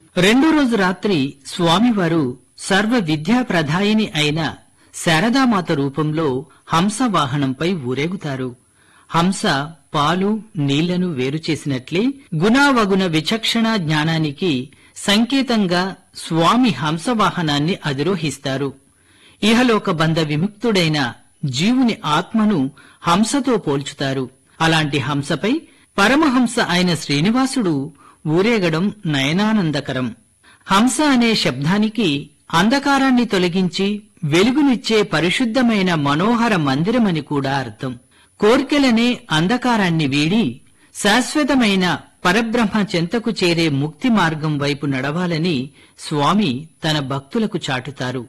రెండో రోజు రాత్రి స్వామివారు సర్వ విద్యా ప్రధాయిని అయిన శారదామాత రూపంలో హంస వాహనంపై ఊరేగుతారు హంస పాలు నీళ్లను వేరు చేసినట్లే గుణావగుణ విచక్షణ జ్ఞానానికి సంకేతంగా స్వామి హంస వాహనాన్ని అధిరోహిస్తారు ఇహలోక బంధ విముక్తుడైన జీవుని ఆత్మను హంసతో పోల్చుతారు అలాంటి హంసపై పరమహంస అయిన శ్రీనివాసుడు ఊరేగడం నయనానందకరం హంస అనే శబ్దానికి అంధకారాన్ని తొలగించి వెలుగునిచ్చే పరిశుద్ధమైన మనోహర మందిరమని కూడా అర్థం కోర్కెలనే అంధకారాన్ని వీడి శాశ్వతమైన పరబ్రహ్మ చెంతకు చేరే ముక్తి మార్గం వైపు నడవాలని స్వామి తన భక్తులకు చాటుతారు